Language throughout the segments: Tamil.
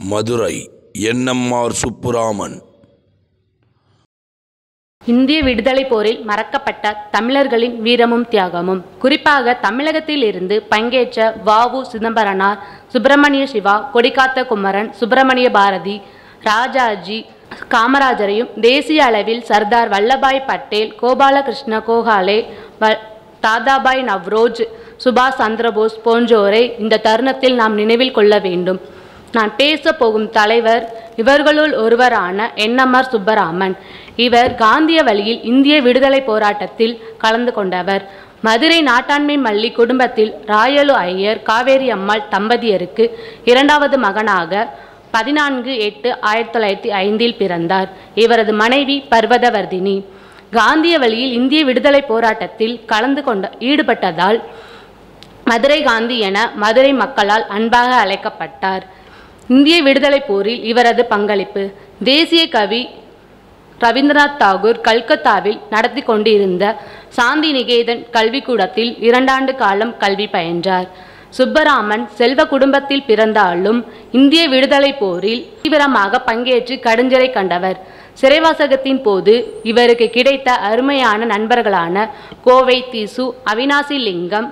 மதுரை என்எம்ஆர் சுப்புராமன் இந்திய விடுதலைப் போரில் மறக்கப்பட்ட தமிழர்களின் வீரமும் தியாகமும் குறிப்பாக தமிழகத்தில் இருந்து பங்கேற்ற வாவு சிதம்பரனார் சுப்பிரமணிய சிவா கொடிக்காத்த குமரன் சுப்பிரமணிய பாரதி ராஜாஜி காமராஜரையும் தேசிய அளவில் சர்தார் வல்லபாய் பட்டேல் கோபாலகிருஷ்ண கோகாலே வ- தாதாபாய் நவ்ரோஜ் சுபாஷ் சந்திரபோஸ் போன்றோரை இந்த தருணத்தில் நாம் நினைவில் கொள்ள வேண்டும் நான் பேச போகும் தலைவர் இவர்களுள் ஒருவரான என்எம்ஆர் சுப்பராமன் இவர் காந்திய வழியில் இந்திய விடுதலை போராட்டத்தில் கலந்து கொண்டவர் மதுரை நாட்டாண்மை மல்லி குடும்பத்தில் ராயலு ஐயர் காவேரி அம்மாள் தம்பதியருக்கு இரண்டாவது மகனாக பதினான்கு எட்டு ஆயிரத்தி தொள்ளாயிரத்தி ஐந்தில் பிறந்தார் இவரது மனைவி பர்வதவர்தினி காந்திய வழியில் இந்திய விடுதலை போராட்டத்தில் கலந்து கொண்ட ஈடுபட்டதால் மதுரை காந்தி என மதுரை மக்களால் அன்பாக அழைக்கப்பட்டார் இந்திய விடுதலை போரில் இவரது பங்களிப்பு தேசிய கவி ரவீந்திரநாத் தாகூர் கல்கத்தாவில் நடத்தி கொண்டிருந்த சாந்தி நிகேதன் கல்விக்கூடத்தில் இரண்டாண்டு காலம் கல்வி பயின்றார் சுப்பராமன் செல்வ குடும்பத்தில் பிறந்தாலும் இந்திய விடுதலை போரில் தீவிரமாக பங்கேற்று கடுஞ்சிறை கண்டவர் சிறைவாசகத்தின் போது இவருக்கு கிடைத்த அருமையான நண்பர்களான கோவை தீசு அவினாசி லிங்கம்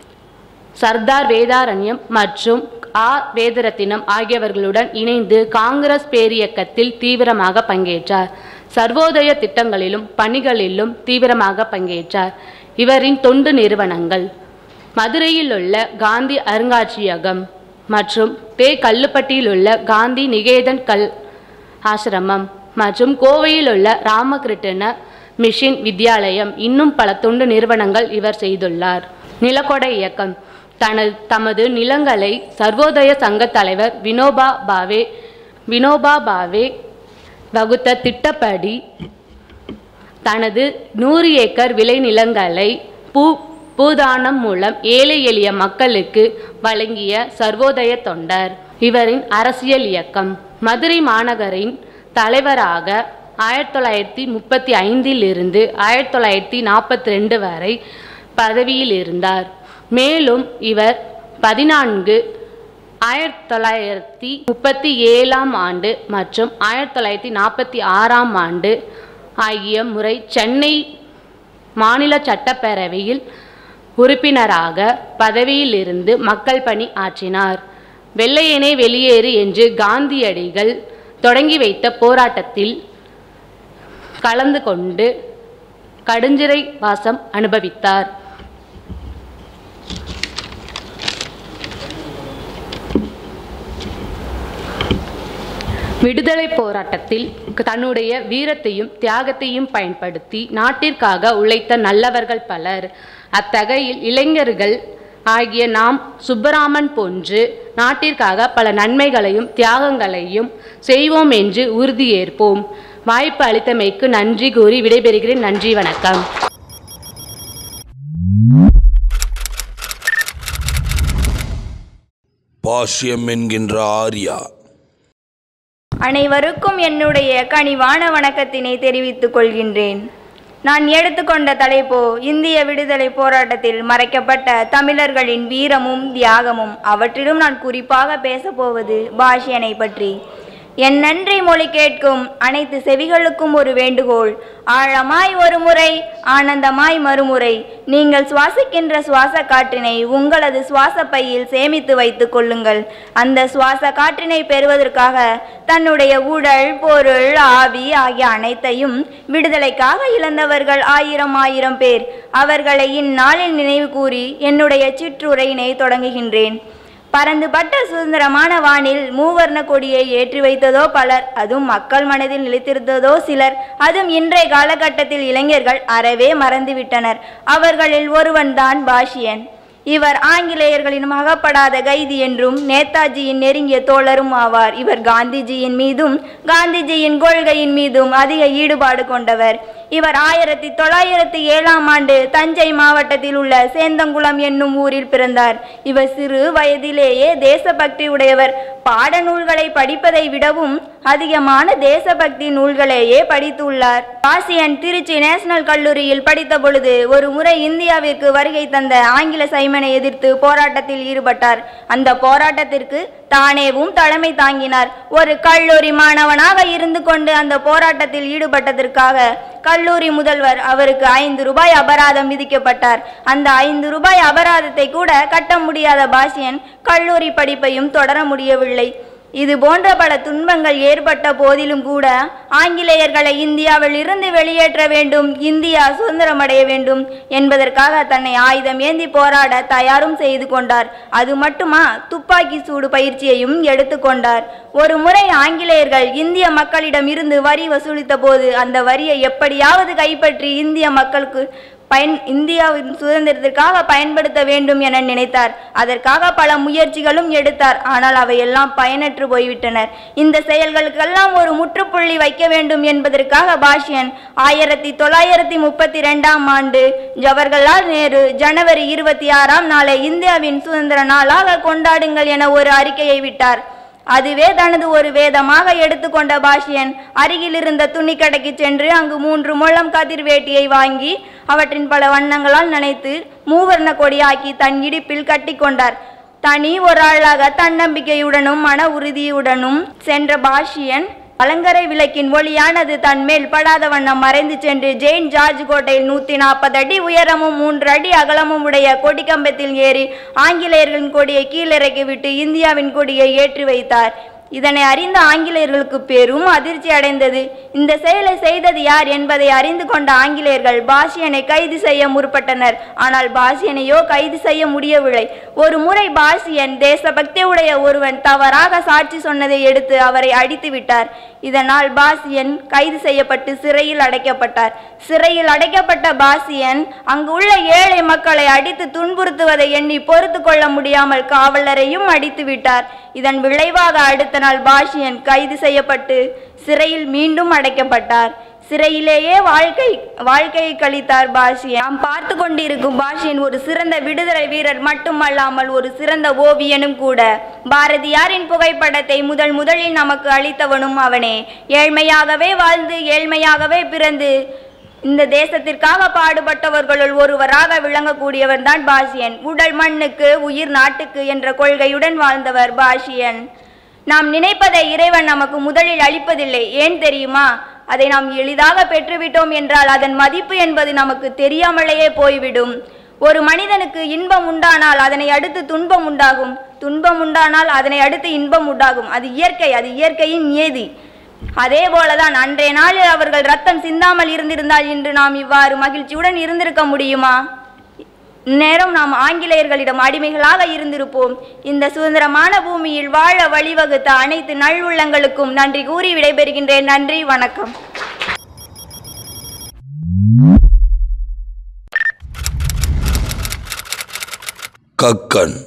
சர்தார் வேதாரண்யம் மற்றும் ஆ வேதரத்தினம் ஆகியவர்களுடன் இணைந்து காங்கிரஸ் பேரியக்கத்தில் தீவிரமாக பங்கேற்றார் சர்வோதய திட்டங்களிலும் பணிகளிலும் தீவிரமாக பங்கேற்றார் இவரின் தொண்டு நிறுவனங்கள் மதுரையில் உள்ள காந்தி அருங்காட்சியகம் மற்றும் பே கல்லுப்பட்டியில் உள்ள காந்தி நிகேதன் கல் ஆசிரமம் மற்றும் கோவையில் உள்ள ராமகிருஷ்ண மிஷின் வித்யாலயம் இன்னும் பல தொண்டு நிறுவனங்கள் இவர் செய்துள்ளார் நிலக்கொடை இயக்கம் தனது தமது நிலங்களை சர்வோதய சங்க தலைவர் வினோபா பாவே வினோபா பாவே வகுத்த திட்டப்படி தனது நூறு ஏக்கர் விளைநிலங்களை பூ பூதானம் மூலம் ஏழை எளிய மக்களுக்கு வழங்கிய சர்வோதய தொண்டர் இவரின் அரசியல் இயக்கம் மதுரை மாநகரின் தலைவராக ஆயிரத்தி தொள்ளாயிரத்தி முப்பத்தி ஐந்தில் இருந்து ஆயிரத்தி தொள்ளாயிரத்தி நாற்பத்தி ரெண்டு வரை பதவியில் இருந்தார் மேலும் இவர் பதினான்கு ஆயிரத்தி தொள்ளாயிரத்தி முப்பத்தி ஏழாம் ஆண்டு மற்றும் ஆயிரத்தி தொள்ளாயிரத்தி நாற்பத்தி ஆறாம் ஆண்டு ஆகிய முறை சென்னை மாநில சட்டப்பேரவையில் உறுப்பினராக பதவியிலிருந்து மக்கள் பணி ஆற்றினார் வெள்ளையனே வெளியேறு என்று காந்தியடிகள் தொடங்கி வைத்த போராட்டத்தில் கலந்து கொண்டு கடுஞ்சிறை வாசம் அனுபவித்தார் விடுதலை போராட்டத்தில் தன்னுடைய வீரத்தையும் தியாகத்தையும் பயன்படுத்தி நாட்டிற்காக உழைத்த நல்லவர்கள் பலர் அத்தகையில் இளைஞர்கள் ஆகிய நாம் சுப்பராமன் போன்று நாட்டிற்காக பல நன்மைகளையும் தியாகங்களையும் செய்வோம் என்று உறுதியேற்போம் வாய்ப்பு அளித்தமைக்கு நன்றி கூறி விடைபெறுகிறேன் நன்றி வணக்கம் பாஷ்யம் என்கின்ற ஆர்யா அனைவருக்கும் என்னுடைய கனிவான வணக்கத்தினை தெரிவித்துக் கொள்கின்றேன் நான் எடுத்துக்கொண்ட தலைப்போ இந்திய விடுதலை போராட்டத்தில் மறைக்கப்பட்ட தமிழர்களின் வீரமும் தியாகமும் அவற்றிலும் நான் குறிப்பாக பேசப்போவது பாஷியனை பற்றி என் நன்றி மொழி கேட்கும் அனைத்து செவிகளுக்கும் ஒரு வேண்டுகோள் ஆழமாய் ஒரு முறை ஆனந்தமாய் மறுமுறை நீங்கள் சுவாசிக்கின்ற சுவாச காற்றினை உங்களது சுவாச பையில் சேமித்து வைத்துக் கொள்ளுங்கள் அந்த சுவாச காற்றினை பெறுவதற்காக தன்னுடைய உடல் பொருள் ஆவி ஆகிய அனைத்தையும் விடுதலைக்காக இழந்தவர்கள் ஆயிரம் ஆயிரம் பேர் அவர்களை இந்நாளில் நினைவு கூறி என்னுடைய சிற்றுரையினை தொடங்குகின்றேன் பறந்துபட்ட சுதந்திரமான வானில் மூவர்ண கொடியை ஏற்றி வைத்ததோ பலர் அதுவும் மக்கள் மனதில் நிலைத்திருந்ததோ சிலர் அதுவும் இன்றைய காலகட்டத்தில் இளைஞர்கள் அறவே மறந்துவிட்டனர் அவர்களில் ஒருவன்தான் பாஷியன் இவர் ஆங்கிலேயர்களின் அகப்படாத கைதி என்றும் நேதாஜியின் நெருங்கிய தோழரும் ஆவார் இவர் காந்திஜியின் மீதும் காந்திஜியின் கொள்கையின் மீதும் அதிக ஈடுபாடு கொண்டவர் இவர் ஆயிரத்தி தொள்ளாயிரத்தி ஏழாம் ஆண்டு தஞ்சை மாவட்டத்தில் உள்ள சேந்தங்குளம் என்னும் ஊரில் பிறந்தார் இவர் சிறு வயதிலேயே தேசபக்தி உடையவர் பாடநூல்களை படிப்பதை விடவும் அதிகமான தேசபக்தி நூல்களையே படித்துள்ளார் ஆசியன் திருச்சி நேஷனல் கல்லூரியில் படித்த பொழுது ஒரு முறை இந்தியாவிற்கு வருகை தந்த ஆங்கில சைமனை எதிர்த்து போராட்டத்தில் ஈடுபட்டார் அந்த போராட்டத்திற்கு தானேவும் தலைமை தாங்கினார் ஒரு கல்லூரி மாணவனாக இருந்து கொண்டு அந்த போராட்டத்தில் ஈடுபட்டதற்காக கல்லூரி முதல்வர் அவருக்கு ஐந்து ரூபாய் அபராதம் விதிக்கப்பட்டார் அந்த ஐந்து ரூபாய் அபராதத்தை கூட கட்ட முடியாத பாஷியன் கல்லூரி படிப்பையும் தொடர முடியவில்லை இது போன்ற பல துன்பங்கள் ஏற்பட்ட போதிலும் கூட ஆங்கிலேயர்களை இந்தியாவில் இருந்து வெளியேற்ற வேண்டும் இந்தியா சுதந்திரமடைய வேண்டும் என்பதற்காக தன்னை ஆயுதம் ஏந்தி போராட தயாரும் செய்து கொண்டார் அது மட்டுமா துப்பாக்கி சூடு பயிற்சியையும் எடுத்துக்கொண்டார் ஒரு முறை ஆங்கிலேயர்கள் இந்திய மக்களிடம் இருந்து வரி வசூலித்த போது அந்த வரியை எப்படியாவது கைப்பற்றி இந்திய மக்களுக்கு பயன் இந்தியாவின் சுதந்திரத்திற்காக பயன்படுத்த வேண்டும் என நினைத்தார் அதற்காக பல முயற்சிகளும் எடுத்தார் ஆனால் அவையெல்லாம் பயனற்று போய்விட்டனர் இந்த செயல்களுக்கெல்லாம் ஒரு முற்றுப்புள்ளி வைக்க வேண்டும் என்பதற்காக பாஷ்யன் ஆயிரத்தி தொள்ளாயிரத்தி முப்பத்தி ரெண்டாம் ஆண்டு ஜவஹர்லால் நேரு ஜனவரி இருபத்தி ஆறாம் நாளை இந்தியாவின் சுதந்திர நாளாக கொண்டாடுங்கள் என ஒரு அறிக்கையை விட்டார் அதுவே தனது ஒரு வேதமாக எடுத்துக்கொண்ட பாஷ்யன் அருகில் இருந்த துணிக்கடைக்கு சென்று அங்கு மூன்று முழம் கதிர் வேட்டியை வாங்கி அவற்றின் பல வண்ணங்களால் நனைத்து மூவர்ண கொடியாக்கி தன் இடுப்பில் கட்டிக்கொண்டார் தனி ஒரு ஆளாக தன்னம்பிக்கையுடனும் மன உறுதியுடனும் சென்ற பாஷியன் அலங்கரை விளக்கின் ஒளியானது தன் மேல் படாத வண்ணம் மறைந்து சென்று ஜெயின் ஜார்ஜ் கோட்டையில் நூத்தி நாற்பது அடி உயரமும் மூன்று அடி அகலமும் உடைய கொடிக்கம்பத்தில் ஏறி ஆங்கிலேயர்களின் கொடியை கீழிறக்கி விட்டு இந்தியாவின் கொடியை ஏற்றி வைத்தார் இதனை அறிந்த ஆங்கிலேயர்களுக்கு பெரும் அதிர்ச்சி அடைந்தது இந்த செயலை செய்தது யார் என்பதை அறிந்து கொண்ட ஆங்கிலேயர்கள் பாஷியனை கைது செய்ய முற்பட்டனர் ஆனால் பாஷியனையோ கைது செய்ய முடியவில்லை ஒரு முறை பாஷியன் தேசபக்தி உடைய ஒருவன் தவறாக சாட்சி சொன்னதை எடுத்து அவரை அடித்து விட்டார் இதனால் பாசியன் கைது செய்யப்பட்டு சிறையில் அடைக்கப்பட்டார் சிறையில் அடைக்கப்பட்ட பாசியன் அங்கு உள்ள ஏழை மக்களை அடித்து துன்புறுத்துவதை எண்ணி பொறுத்து கொள்ள முடியாமல் காவலரையும் அடித்து விட்டார் இதன் விளைவாக அடுத்த நாள் பாஷியன் கைது செய்யப்பட்டு சிறையில் மீண்டும் அடைக்கப்பட்டார் சிறையிலேயே வாழ்க்கை வாழ்க்கையை கழித்தார் பாஷியன் நாம் பார்த்து கொண்டிருக்கும் பாஷியன் ஒரு சிறந்த விடுதலை வீரர் மட்டுமல்லாமல் ஒரு சிறந்த ஓவியனும் கூட பாரதியாரின் புகைப்படத்தை முதல் முதலில் நமக்கு அளித்தவனும் அவனே ஏழ்மையாகவே வாழ்ந்து ஏழ்மையாகவே பிறந்து இந்த தேசத்திற்காக பாடுபட்டவர்களுள் ஒருவராக விளங்கக்கூடியவர் தான் பாஷியன் உடல் மண்ணுக்கு உயிர் நாட்டுக்கு என்ற கொள்கையுடன் வாழ்ந்தவர் பாஷியன் நாம் நினைப்பதை இறைவன் நமக்கு முதலில் அளிப்பதில்லை ஏன் தெரியுமா அதை நாம் எளிதாக பெற்றுவிட்டோம் என்றால் அதன் மதிப்பு என்பது நமக்கு தெரியாமலேயே போய்விடும் ஒரு மனிதனுக்கு இன்பம் உண்டானால் அதனை அடுத்து துன்பம் உண்டாகும் துன்பம் உண்டானால் அதனை அடுத்து இன்பம் உண்டாகும் அது இயற்கை அது இயற்கையின் நியதி அதே போலதான் அன்றைய நாளில் அவர்கள் ரத்தம் சிந்தாமல் இருந்திருந்தால் இன்று நாம் இவ்வாறு மகிழ்ச்சியுடன் இருந்திருக்க முடியுமா நேரம் நாம் ஆங்கிலேயர்களிடம் அடிமைகளாக இருந்திருப்போம் இந்த சுதந்திரமான பூமியில் வாழ வழிவகுத்த அனைத்து நல்வுள்ளங்களுக்கும் நன்றி கூறி விடைபெறுகின்றேன் நன்றி வணக்கம் கக்கன்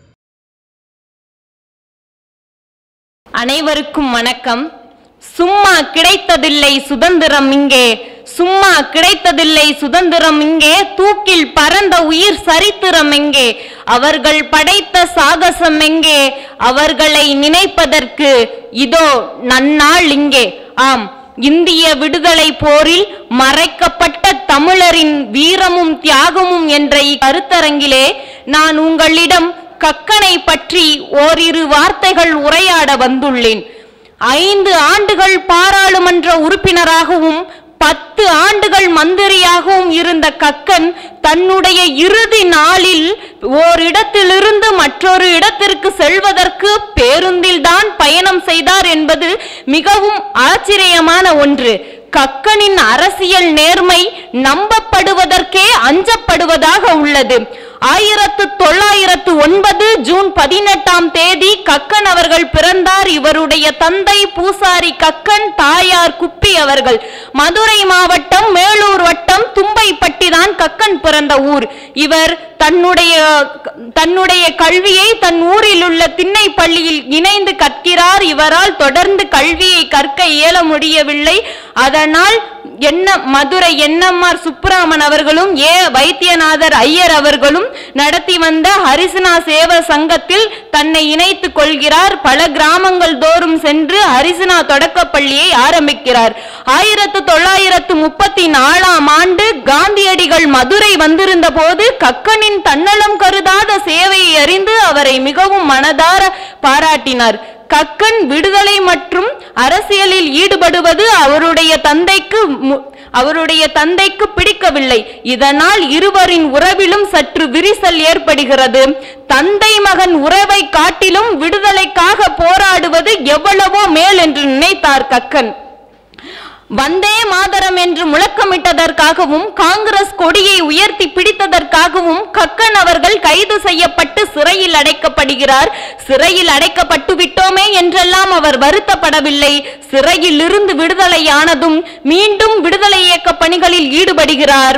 அனைவருக்கும் வணக்கம் சும்மா கிடைத்ததில்லை சுதந்திரம் இங்கே சும்மா கிடைத்ததில்லை சுதந்திரம் இங்கே தூக்கில் பறந்த உயிர் சரித்திரம் எங்கே அவர்கள் படைத்த சாகசம் எங்கே அவர்களை நினைப்பதற்கு இதோ நன்னாள் இங்கே ஆம் இந்திய விடுதலை போரில் மறைக்கப்பட்ட தமிழரின் வீரமும் தியாகமும் என்ற இக்கருத்தரங்கிலே நான் உங்களிடம் கக்கனை பற்றி ஓரிரு வார்த்தைகள் உரையாட வந்துள்ளேன் ஐந்து ஆண்டுகள் பாராளுமன்ற உறுப்பினராகவும் பத்து ஆண்டுகள் மந்திரியாகவும் இருந்த கக்கன் தன்னுடைய இறுதி நாளில் ஓரிடத்திலிருந்து மற்றொரு இடத்திற்கு செல்வதற்கு பேருந்தில்தான் பயணம் செய்தார் என்பது மிகவும் ஆச்சரியமான ஒன்று கக்கனின் அரசியல் நேர்மை நம்பப்படுவதற்கே அஞ்சப்படுவதாக உள்ளது ஆயிரத்து தொள்ளாயிரத்து ஒன்பது ஜூன் பதினெட்டாம் தேதி கக்கன் அவர்கள் பிறந்தார் இவருடைய தந்தை பூசாரி கக்கன் தாயார் குப்பி அவர்கள் மதுரை மாவட்டம் மேலூர் வட்டம் தும்பைப்பட்டி தான் கக்கன் பிறந்த ஊர் இவர் தன்னுடைய தன்னுடைய கல்வியை தன் ஊரில் உள்ள திண்ணை பள்ளியில் இணைந்து கற்கிறார் இவரால் தொடர்ந்து கல்வியை கற்க இயல முடியவில்லை அதனால் என்ன மதுரை என்எம்ஆர் சுப்புராமன் அவர்களும் ஏ வைத்தியநாதர் ஐயர் அவர்களும் நடத்தி வந்த ஹரிசனா சேவ சங்கத்தில் தன்னை இணைத்துக் கொள்கிறார் பல கிராமங்கள் தோறும் சென்று ஹரிசனா தொடக்கப் பள்ளியை ஆரம்பிக்கிறார் ஆயிரத்து தொள்ளாயிரத்து முப்பத்தி நாலாம் ஆண்டு காந்தியடிகள் மதுரை வந்திருந்த போது கக்கனின் கக்கனின் தன்னலம் கருதாத சேவையை அறிந்து அவரை மிகவும் மனதார பாராட்டினார் கக்கன் விடுதலை மற்றும் அரசியலில் ஈடுபடுவது அவருடைய தந்தைக்கு மு- அவருடைய தந்தைக்கு பிடிக்கவில்லை இதனால் இருவரின் உறவிலும் சற்று விரிசல் ஏற்படுகிறது தந்தை மகன் உறவை காட்டிலும் விடுதலைக்காக போராடுவது எவ்வளவோ மேல் என்று நினைத்தார் கக்கன் வந்தே மாதரம் என்று முழக்கமிட்டதற்காகவும் காங்கிரஸ் கொடியை உயர்த்தி பிடித்ததற்காகவும் கக்கன் அவர்கள் கைது செய்யப்பட்டு சிறையில் அடைக்கப்படுகிறார் சிறையில் அடைக்கப்பட்டு விட்டோமே என்றெல்லாம் அவர் வருத்தப்படவில்லை சிறையில் இருந்து விடுதலையானதும் மீண்டும் விடுதலை இயக்க பணிகளில் ஈடுபடுகிறார்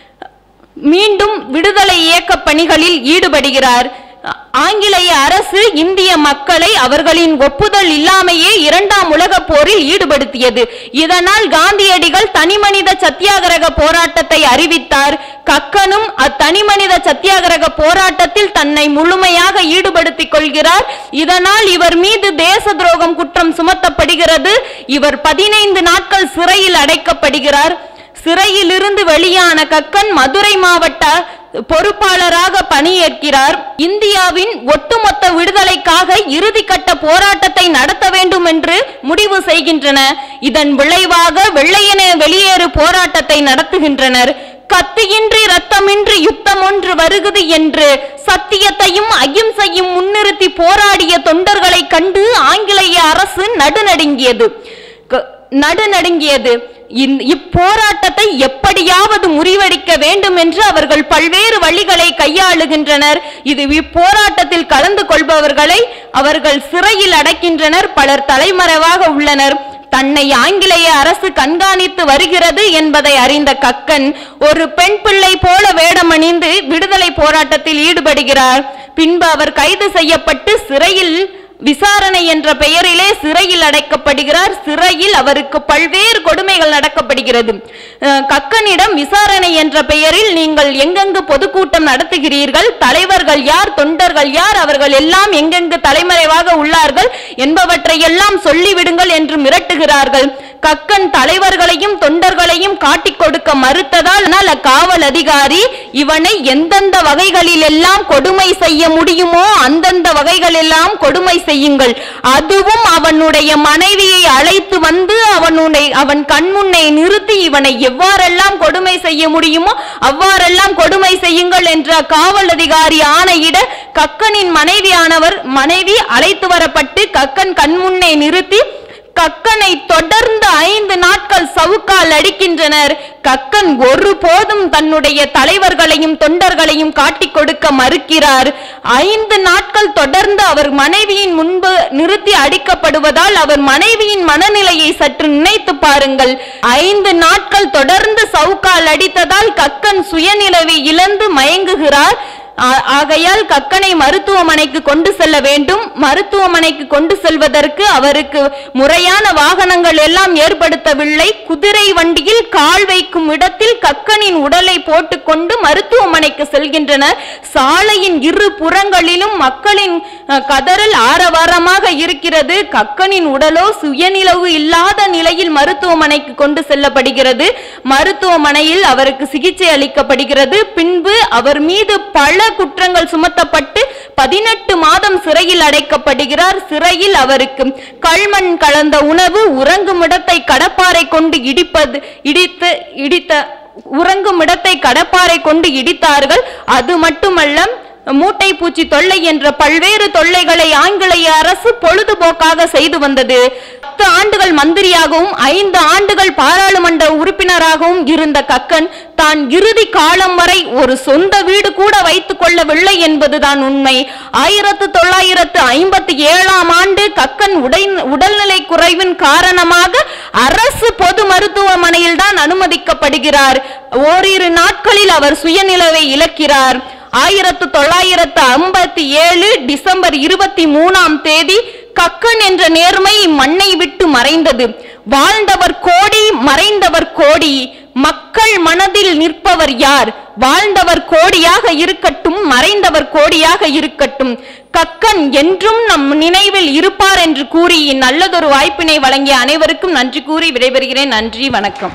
மீண்டும் விடுதலை இயக்க பணிகளில் ஈடுபடுகிறார் ஆங்கிலேய அரசு இந்திய மக்களை அவர்களின் ஒப்புதல் இல்லாமையே இரண்டாம் உலகப் போரில் ஈடுபடுத்தியது இதனால் காந்தியடிகள் தனிமனித சத்தியாகிரக போராட்டத்தை அறிவித்தார் கக்கனும் அத்தனிமனித சத்தியாகிரக போராட்டத்தில் தன்னை முழுமையாக ஈடுபடுத்திக் கொள்கிறார் இதனால் இவர் மீது தேச துரோகம் குற்றம் சுமத்தப்படுகிறது இவர் பதினைந்து நாட்கள் சிறையில் அடைக்கப்படுகிறார் சிறையிலிருந்து வெளியான கக்கன் மதுரை மாவட்ட பொறுப்பாளராக பணியேற்கிறார் இந்தியாவின் ஒட்டுமொத்த விடுதலைக்காக இறுதிக்கட்ட போராட்டத்தை நடத்த வேண்டும் என்று முடிவு செய்கின்றன இதன் விளைவாக வெள்ளையனே வெளியேறு போராட்டத்தை நடத்துகின்றனர் கத்தியின்றி ரத்தமின்றி யுத்தம் ஒன்று வருகுது என்று சத்தியத்தையும் அகிம்சையும் முன்னிறுத்தி போராடிய தொண்டர்களை கண்டு ஆங்கிலேய அரசு நடுநடுங்கியது க- நடுநடுங்கியது இந்த- இப்போராட்டத்தை எப்படியாவது முறிவடிக்க வேண்டும் என்று அவர்கள் பல்வேறு வழிகளை கையாளுகின்றனர் இது இப்போராட்டத்தில் கலந்து கொள்பவர்களை அவர்கள் சிறையில் அடைக்கின்றனர் பலர் தலைமறைவாக உள்ளனர் தன்னை ஆங்கிலேய அரசு கண்காணித்து வருகிறது என்பதை அறிந்த கக்கன் ஒரு பெண் பிள்ளை போல வேடமணிந்து விடுதலை போராட்டத்தில் ஈடுபடுகிறார் பின்பு அவர் கைது செய்யப்பட்டு சிறையில் விசாரணை என்ற பெயரிலே சிறையில் அடைக்கப்படுகிறார் சிறையில் அவருக்கு பல்வேறு கொடுமைகள் நடக்கப்படுகிறது அஹ் கக்கனிடம் விசாரணை என்ற பெயரில் நீங்கள் எங்கெங்கு பொதுக்கூட்டம் நடத்துகிறீர்கள் தலைவர்கள் யார் தொண்டர்கள் யார் அவர்கள் எல்லாம் எங்கெங்கு தலைமறைவாக உள்ளார்கள் என்பவற்றை எல்லாம் சொல்லிவிடுங்கள் என்று மிரட்டுகிறார்கள் கக்கன் தலைவர்களையும் தொண்டர்களையும் காட்டிக் கொடுக்க மறுத்ததால் ஆனால் அக்காவல் அதிகாரி இவனை எந்தெந்த வகைகளில் எல்லாம் கொடுமை செய்ய முடியுமோ அந்தந்த வகைகள் எல்லாம் கொடுமை செய்யுங்கள் அதுவும் அவனுடைய மனைவியை அழைத்து வந்து அவனுடைய அவன் கண்முன்னே நிறுத்தி இவனை எவ்வாறெல்லாம் கொடுமை செய்ய முடியுமோ அவ்வாறெல்லாம் கொடுமை செய்யுங்கள் என்ற காவல் அதிகாரி ஆணையிட கக்கனின் மனைவியானவர் மனைவி அழைத்து வரப்பட்டு கக்கன் கண்முன்னே நிறுத்தி கக்கனை தொடர்ந்து ஐந்து நாட்கள் சவுக்கால் அடிக்கின்றனர் கக்கன் ஒருபோதும் தன்னுடைய தலைவர்களையும் தொண்டர்களையும் காட்டிக் கொடுக்க மறுக்கிறார் ஐந்து நாட்கள் தொடர்ந்து அவர் மனைவியின் முன்பு நிறுத்தி அடிக்கப்படுவதால் அவர் மனைவியின் மனநிலையை சற்று நினைத்து பாருங்கள் ஐந்து நாட்கள் தொடர்ந்து சவுக்கால் அடித்ததால் கக்கன் சுயநிலவை இழந்து மயங்குகிறார் ஆ- ஆகையால் கக்கனை மருத்துவமனைக்கு கொண்டு செல்ல வேண்டும் மருத்துவமனைக்கு கொண்டு செல்வதற்கு அவருக்கு முறையான வாகனங்கள் எல்லாம் ஏற்படுத்தவில்லை குதிரை வண்டியில் கால் வைக்கும் இடத்தில் கக்கனின் உடலை போட்டுக்கொண்டு மருத்துவமனைக்கு செல்கின்றனர் சாலையின் இரு புறங்களிலும் மக்களின் அஹ், கதறல் ஆரவாரமாக இருக்கிறது கக்கனின் உடலோ சுயநிலவு இல்லாத நிலையில் மருத்துவமனைக்கு கொண்டு செல்லப்படுகிறது மருத்துவமனையில் அவருக்கு சிகிச்சை அளிக்கப்படுகிறது பின்பு அவர் மீது பல குற்றங்கள் சுமத்தப்பட்டு பதினெட்டு மாதம் சிறையில் அடைக்கப்படுகிறார் சிறையில் அவருக்கு கள்மண் கலந்த உணவு உறங்கும் இடத்தை கடப்பாரை கொண்டு இடிப்பது இடித்து இடித்த உறங்கும் இடத்தை கடப்பாரை கொண்டு இடித்தார்கள் அது மட்டுமல்ல மூட்டை பூச்சி தொல்லை என்ற பல்வேறு தொல்லைகளை ஆங்கிலேய அரசு பொழுதுபோக்காக செய்து வந்தது பத்து ஆண்டுகள் மந்திரியாகவும் ஐந்து ஆண்டுகள் பாராளுமன்ற உறுப்பினராகவும் இருந்த கக்கன் தான் இறுதி காலம் வரை ஒரு சொந்த வீடு கூட வைத்துக் கொள்ளவில்லை என்பதுதான் உண்மை ஆயிரத்து தொள்ளாயிரத்து ஐம்பத்தி ஏழாம் ஆண்டு கக்கன் உடை உடல்நிலை குறைவின் காரணமாக அரசு பொது மருத்துவமனையில் தான் அனுமதிக்கப்படுகிறார் ஓரிரு நாட்களில் அவர் சுயநிலவை இழக்கிறார் ஆயிரத்து தொள்ளாயிரத்து ஐம்பத்தி ஏழு டிசம்பர் இருபத்தி மூணாம் தேதி கக்கன் என்ற நேர்மை மண்ணை விட்டு மறைந்தது வாழ்ந்தவர் கோடி மறைந்தவர் கோடி மக்கள் மனதில் நிற்பவர் யார் வாழ்ந்தவர் கோடியாக இருக்கட்டும் மறைந்தவர் கோடியாக இருக்கட்டும் கக்கன் என்றும் நம் நினைவில் இருப்பார் என்று கூறி நல்லதொரு வாய்ப்பினை வழங்கிய அனைவருக்கும் நன்றி கூறி விடைபெறுகிறேன் நன்றி வணக்கம்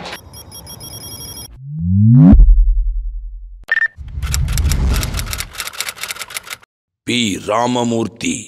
பி ராமமூர்த்தி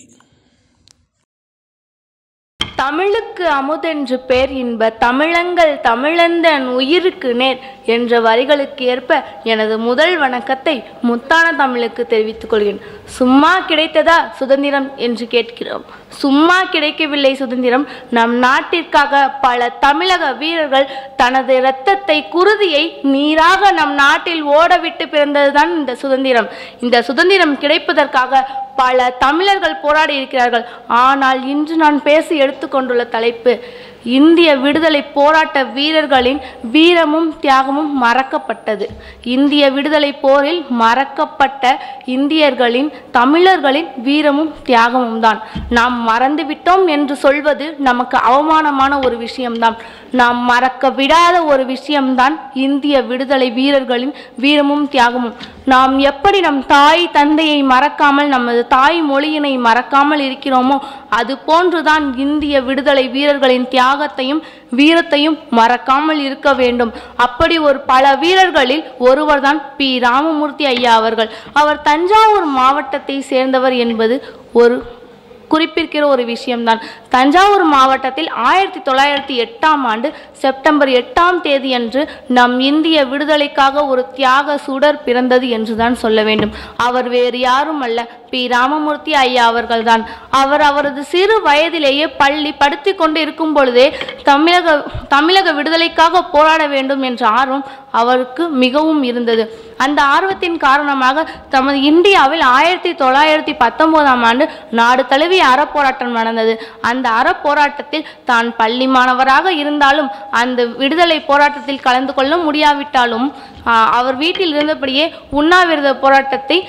தமிழுக்கு அமுதென்று பேர் இன்ப தமிழங்கள் தமிழந்தன் உயிருக்கு நேர் என்ற வரிகளுக்கு ஏற்ப எனது முதல் வணக்கத்தை முத்தான தமிழுக்கு தெரிவித்துக் கொள்கிறேன் சும்மா கிடைத்ததா சுதந்திரம் என்று கேட்கிறோம் சும்மா கிடைக்கவில்லை சுதந்திரம் நம் நாட்டிற்காக பல தமிழக வீரர்கள் தனது இரத்தத்தை குருதியை நீராக நம் நாட்டில் ஓடவிட்டு பிறந்ததுதான் இந்த சுதந்திரம் இந்த சுதந்திரம் கிடைப்பதற்காக பல தமிழர்கள் போராடி இருக்கிறார்கள் ஆனால் இன்று நான் பேசி எடுத்துக்கொண்டுள்ள தலைப்பு இந்திய விடுதலை போராட்ட வீரர்களின் வீரமும் தியாகமும் மறக்கப்பட்டது இந்திய விடுதலை போரில் மறக்கப்பட்ட இந்தியர்களின் தமிழர்களின் வீரமும் தியாகமும் தான் நாம் மறந்துவிட்டோம் என்று சொல்வது நமக்கு அவமானமான ஒரு விஷயம்தான் நாம் மறக்க விடாத ஒரு விஷயம்தான் இந்திய விடுதலை வீரர்களின் வீரமும் தியாகமும் நாம் எப்படி நம் தாய் தந்தையை மறக்காமல் நமது தாய் மொழியினை மறக்காமல் இருக்கிறோமோ அது போன்றுதான் இந்திய விடுதலை வீரர்களின் தியாகத்தையும் வீரத்தையும் மறக்காமல் இருக்க வேண்டும் அப்படி ஒரு பல வீரர்களில் ஒருவர்தான் பி ராமமூர்த்தி ஐயா அவர்கள் அவர் தஞ்சாவூர் மாவட்டத்தை சேர்ந்தவர் என்பது ஒரு குறிப்பிருக்கிற ஒரு விஷயம்தான் தஞ்சாவூர் மாவட்டத்தில் ஆயிரத்தி தொள்ளாயிரத்தி எட்டாம் ஆண்டு செப்டம்பர் எட்டாம் தேதியன்று நம் இந்திய விடுதலைக்காக ஒரு தியாக சுடர் பிறந்தது என்றுதான் சொல்ல வேண்டும் அவர் வேறு யாரும் அல்ல பி ராமமூர்த்தி ஐயா அவர்கள்தான் அவர் அவரது சிறு வயதிலேயே பள்ளி படுத்தி கொண்டு இருக்கும் பொழுதே தமிழக தமிழக விடுதலைக்காக போராட வேண்டும் என்ற ஆர்வம் அவருக்கு மிகவும் இருந்தது அந்த ஆர்வத்தின் காரணமாக தமது இந்தியாவில் ஆயிரத்தி தொள்ளாயிரத்தி பத்தொன்பதாம் ஆண்டு நாடு தழுவிய அறப்போராட்டம் நடந்தது அந்த அறப்போராட்டத்தில் தான் பள்ளி மாணவராக இருந்தாலும் அந்த விடுதலை போராட்டத்தில் கலந்து கொள்ள முடியாவிட்டாலும் ஆ, அவர் வீட்டில் இருந்தபடியே உண்ணாவிரத போராட்டத்தை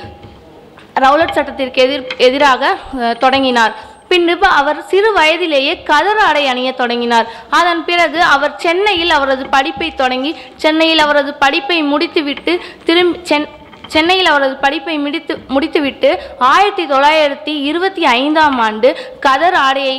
ரவுலட் சட்டத்திற்கு எதிர் எதிராக அஹ், தொடங்கினார் பின்பு அவர் சிறு வயதிலேயே கதர் ஆடை அணிய தொடங்கினார் அதன் பிறகு அவர் சென்னையில் அவரது படிப்பை தொடங்கி சென்னையில் அவரது படிப்பை முடித்துவிட்டு திரும்பி சென் சென்னையில் அவரது படிப்பை முடித்து முடித்துவிட்டு ஆயிரத்தி தொள்ளாயிரத்தி இருபத்தி ஐந்தாம் ஆண்டு கதர் ஆடையை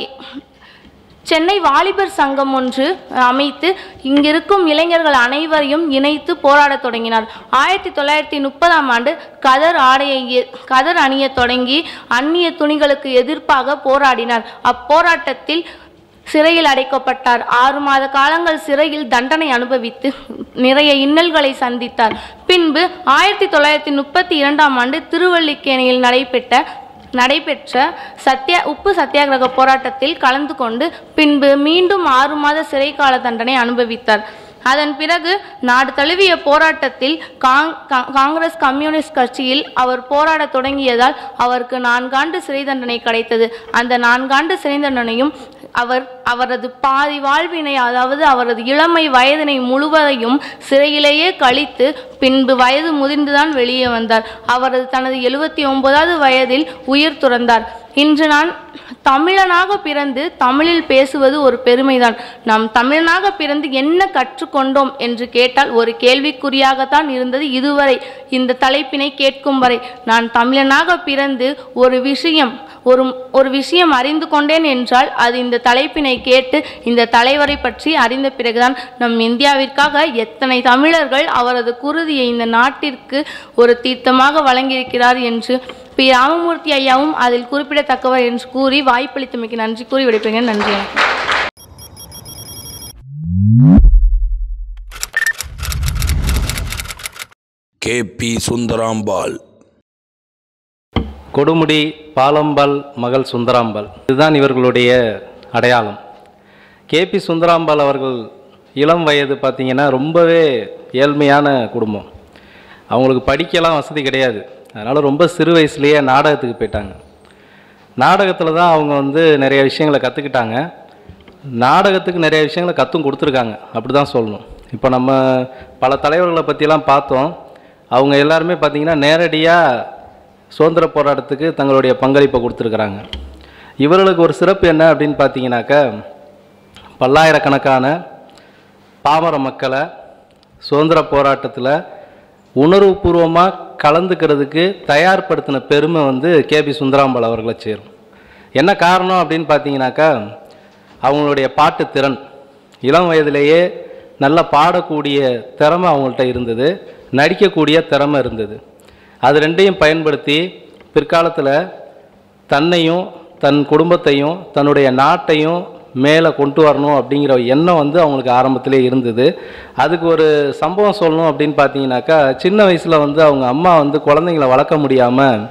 சென்னை வாலிபர் சங்கம் ஒன்று அமைத்து இங்கிருக்கும் இளைஞர்கள் அனைவரையும் இணைத்து போராடத் தொடங்கினார் ஆயிரத்தி தொள்ளாயிரத்தி முப்பதாம் ஆண்டு கதர் ஆடையை எ- கதர் அணியத் தொடங்கி அந்நிய துணிகளுக்கு எதிர்ப்பாக போராடினார் அப்போராட்டத்தில் சிறையில் அடைக்கப்பட்டார் ஆறு மாத காலங்கள் சிறையில் தண்டனை அனுபவித்து நிறைய இன்னல்களை சந்தித்தார் பின்பு ஆயிரத்தி தொள்ளாயிரத்தி முப்பத்தி இரண்டாம் ஆண்டு திருவல்லிக்கேணியில் நடைபெற்ற நடைபெற்ற சத்தியா உப்பு சத்தியாகிரக போராட்டத்தில் கலந்து கொண்டு பின்பு மீண்டும் ஆறு மாத சிறை கால தண்டனை அனுபவித்தார் அதன் பிறகு நாடு தழுவிய போராட்டத்தில் காங் கா- காங்கிரஸ் கம்யூனிஸ்ட் கட்சியில் அவர் போராடத் தொடங்கியதால் அவருக்கு நான்காண்டு சிறை தண்டனை கிடைத்தது அந்த நான்காண்டு சிறை தண்டனையும் அவர் அவரது பாதி வாழ்வினை அதாவது அவரது இளமை வயதினை முழுவதையும் சிறையிலேயே கழித்து பின்பு வயது முதிர்ந்துதான் வெளியே வந்தார் அவரது தனது எழுபத்தி ஒன்பதாவது வயதில் உயிர் துறந்தார் இன்று நான் தமிழனாக பிறந்து தமிழில் பேசுவது ஒரு பெருமைதான் நாம் தமிழனாக பிறந்து என்ன கற்றுக்கொண்டோம் என்று கேட்டால் ஒரு கேள்விக்குறியாகத்தான் இருந்தது இதுவரை இந்த தலைப்பினை கேட்கும் வரை நான் தமிழனாக பிறந்து ஒரு விஷயம் ஒரு ஒரு விஷயம் அறிந்து கொண்டேன் என்றால் அது இந்த தலைப்பினை கேட்டு இந்த தலைவரை பற்றி அறிந்த பிறகுதான் நம் இந்தியாவிற்காக எத்தனை தமிழர்கள் அவரது குருதியை இந்த நாட்டிற்கு ஒரு தீர்த்தமாக வழங்கியிருக்கிறார் என்று பி ராமமூர்த்தி ஐயாவும் அதில் குறிப்பிடத்தக்கவர் என்று கூறி வாய்ப்பளித்தமைக்கு நன்றி கூறி விடைபெறுகிறேன் நன்றி வணக்கம். கே பி சுந்தராம்பாள் கொடுமுடி பாலம்பாள் மகள் சுந்தராம்பாள் இதுதான் இவர்களுடைய அடையாளம் கேபி சுந்தராம்பாள் அவர்கள் இளம் வயது பார்த்தீங்கன்னா ரொம்பவே ஏழ்மையான குடும்பம் அவங்களுக்கு படிக்கலாம் வசதி கிடையாது அதனால் ரொம்ப சிறு வயசுலேயே நாடகத்துக்கு போயிட்டாங்க நாடகத்தில் தான் அவங்க வந்து நிறைய விஷயங்களை கற்றுக்கிட்டாங்க நாடகத்துக்கு நிறைய விஷயங்களை கற்றும் கொடுத்துருக்காங்க அப்படி தான் சொல்லணும் இப்போ நம்ம பல தலைவர்களை பற்றிலாம் பார்த்தோம் அவங்க எல்லாருமே பார்த்திங்கன்னா நேரடியாக சுதந்திர போராட்டத்துக்கு தங்களுடைய பங்களிப்பை கொடுத்துருக்குறாங்க இவர்களுக்கு ஒரு சிறப்பு என்ன அப்படின்னு பார்த்தீங்கன்னாக்கா பல்லாயிரக்கணக்கான பாமர மக்களை சுதந்திர போராட்டத்தில் உணர்வுபூர்வமாக கலந்துக்கிறதுக்கு தயார்படுத்தின பெருமை வந்து கேபி சுந்தராம்பாள் அவர்களை சேரும் என்ன காரணம் அப்படின்னு பார்த்தீங்கன்னாக்கா அவங்களுடைய பாட்டு திறன் இளம் வயதிலேயே நல்லா பாடக்கூடிய திறமை அவங்கள்ட்ட இருந்தது நடிக்கக்கூடிய திறமை இருந்தது அது ரெண்டையும் பயன்படுத்தி பிற்காலத்தில் தன்னையும் தன் குடும்பத்தையும் தன்னுடைய நாட்டையும் மேலே கொண்டு வரணும் அப்படிங்கிற எண்ணம் வந்து அவங்களுக்கு ஆரம்பத்திலே இருந்தது அதுக்கு ஒரு சம்பவம் சொல்லணும் அப்படின்னு பார்த்தீங்கன்னாக்கா சின்ன வயசில் வந்து அவங்க அம்மா வந்து குழந்தைங்கள வளர்க்க முடியாமல்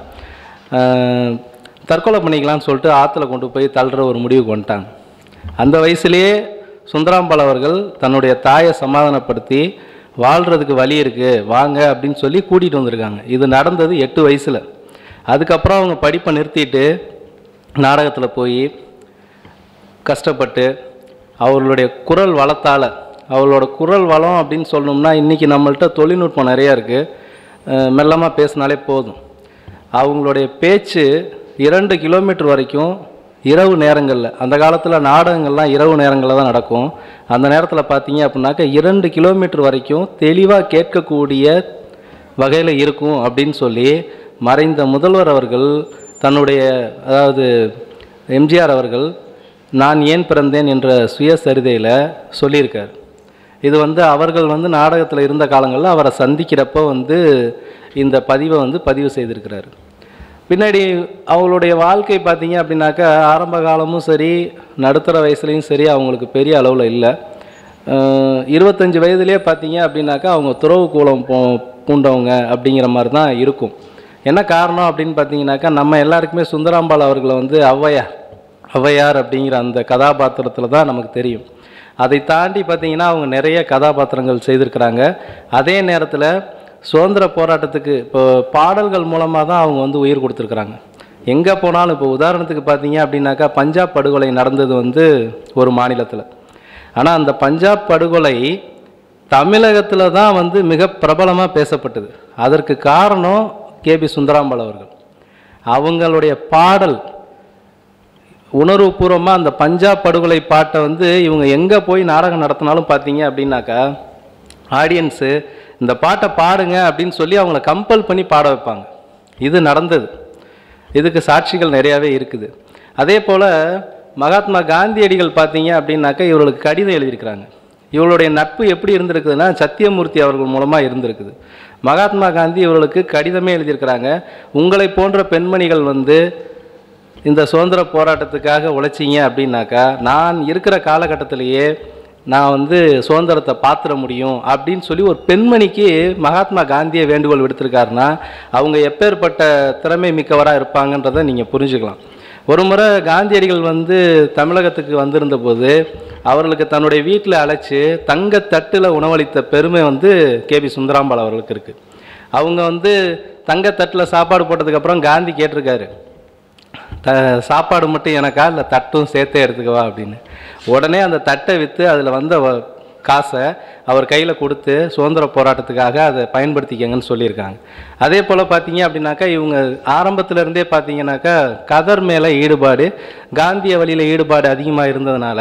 தற்கொலை பண்ணிக்கலாம்னு சொல்லிட்டு ஆற்றுல கொண்டு போய் தள்ளுற ஒரு முடிவுக்கு வந்துட்டாங்க அந்த வயசுலேயே சுந்தராம்பாள் அவர்கள் தன்னுடைய தாயை சமாதானப்படுத்தி வாழ்கிறதுக்கு வழி இருக்குது வாங்க அப்படின்னு சொல்லி கூட்டிகிட்டு வந்திருக்காங்க இது நடந்தது எட்டு வயசில் அதுக்கப்புறம் அவங்க படிப்பை நிறுத்திட்டு நாடகத்தில் போய் கஷ்டப்பட்டு அவர்களுடைய குரல் வளத்தால் அவளோட குரல் வளம் அப்படின்னு சொல்லணும்னா இன்றைக்கி நம்மள்ட்ட தொழில்நுட்பம் நிறையா இருக்குது மெல்லமாக பேசினாலே போதும் அவங்களுடைய பேச்சு இரண்டு கிலோமீட்டர் வரைக்கும் இரவு நேரங்களில் அந்த காலத்தில் நாடகங்கள்லாம் இரவு நேரங்களில் தான் நடக்கும் அந்த நேரத்தில் பார்த்தீங்க அப்படின்னாக்கா இரண்டு கிலோமீட்டர் வரைக்கும் தெளிவாக கேட்கக்கூடிய வகையில் இருக்கும் அப்படின்னு சொல்லி மறைந்த முதல்வர் அவர்கள் தன்னுடைய அதாவது எம்ஜிஆர் அவர்கள் நான் ஏன் பிறந்தேன் என்ற சுயசரிதையில் சொல்லியிருக்கார் இது வந்து அவர்கள் வந்து நாடகத்தில் இருந்த காலங்களில் அவரை சந்திக்கிறப்போ வந்து இந்த பதிவை வந்து பதிவு செய்திருக்கிறார் பின்னாடி அவங்களுடைய வாழ்க்கை பார்த்தீங்க அப்படின்னாக்கா ஆரம்ப காலமும் சரி நடுத்தர வயசுலேயும் சரி அவங்களுக்கு பெரிய அளவில் இல்லை அஹ் இருபத்தஞ்சு வயதுலேயே பார்த்தீங்க அப்படின்னாக்கா அவங்க துறவு கூலம் போ பூண்டவங்க அப்படிங்கிற மாதிரி தான் இருக்கும் என்ன காரணம் அப்படின்னு பார்த்தீங்கன்னாக்கா நம்ம எல்லாருக்குமே சுந்தராம்பாள் அவர்களை வந்து ஔவையார் ஔவையார் அப்படிங்கிற அந்த கதாபாத்திரத்தில் தான் நமக்கு தெரியும் அதை தாண்டி பார்த்தீங்கன்னா அவங்க நிறைய கதாபாத்திரங்கள் செய்திருக்கிறாங்க அதே நேரத்தில் சுதந்திர போராட்டத்துக்கு இப்போ பாடல்கள் மூலமாக தான் அவங்க வந்து உயிர் கொடுத்துருக்குறாங்க எங்கே போனாலும் இப்போ உதாரணத்துக்கு பார்த்தீங்க அப்படின்னாக்கா பஞ்சாப் படுகொலை நடந்தது வந்து ஒரு மாநிலத்தில் ஆனால் அந்த பஞ்சாப் படுகொலை தமிழகத்தில் தான் வந்து மிக பிரபலமாக பேசப்பட்டது அதற்கு காரணம் கேபி சுந்தராம்பாள் அவர்கள் அவங்களுடைய பாடல் உணர்வுபூர்வமாக அந்த பஞ்சாப் படுகொலை பாட்டை வந்து இவங்க எங்கே போய் நாடகம் நடத்தினாலும் பார்த்தீங்க அப்படின்னாக்கா ஆடியன்ஸு இந்த பாட்டை பாடுங்க அப்படின்னு சொல்லி அவங்கள கம்பல் பண்ணி பாட வைப்பாங்க இது நடந்தது இதுக்கு சாட்சிகள் நிறையாவே இருக்குது அதே போல் மகாத்மா காந்தியடிகள் பார்த்தீங்க அப்படின்னாக்கா இவர்களுக்கு கடிதம் எழுதியிருக்கிறாங்க இவளுடைய நட்பு எப்படி இருந்திருக்குதுன்னா சத்தியமூர்த்தி அவர்கள் மூலமாக இருந்திருக்குது மகாத்மா காந்தி இவர்களுக்கு கடிதமே எழுதியிருக்கிறாங்க உங்களை போன்ற பெண்மணிகள் வந்து இந்த சுதந்திர போராட்டத்துக்காக உழைச்சிங்க அப்படின்னாக்கா நான் இருக்கிற காலகட்டத்திலேயே நான் வந்து சுதந்திரத்தை பாத்திர முடியும் அப்படின்னு சொல்லி ஒரு பெண்மணிக்கு மகாத்மா காந்தியை வேண்டுகோள் விடுத்திருக்காருன்னா அவங்க எப்பேற்பட்ட திறமை மிக்கவராக இருப்பாங்கன்றதை நீங்கள் புரிஞ்சுக்கலாம் ஒரு முறை காந்தியடிகள் வந்து தமிழகத்துக்கு வந்திருந்த போது அவர்களுக்கு தன்னுடைய வீட்டில் அழைச்சி தங்கத்தட்டில் உணவளித்த பெருமை வந்து கேபி சுந்தராம்பாள் அவர்களுக்கு இருக்குது அவங்க வந்து தங்கத்தட்டில் சாப்பாடு போட்டதுக்கப்புறம் காந்தி கேட்டிருக்காரு த சாப்பாடு மட்டும் எனக்கா இல்லை தட்டும் சேர்த்தே எடுத்துக்கவா அப்படின்னு உடனே அந்த தட்டை விற்று அதில் வந்த வ- காசை அவர் கையில் கொடுத்து சுதந்திர போராட்டத்துக்காக அதை பயன்படுத்திக்கங்கன்னு சொல்லியிருக்காங்க அதே போல் பார்த்தீங்க அப்படின்னாக்கா இவங்க ஆரம்பத்துல இருந்தே பார்த்தீங்கன்னாக்கா கதர் மேலே ஈடுபாடு காந்திய வழியில் ஈடுபாடு அதிகமாக இருந்ததுனால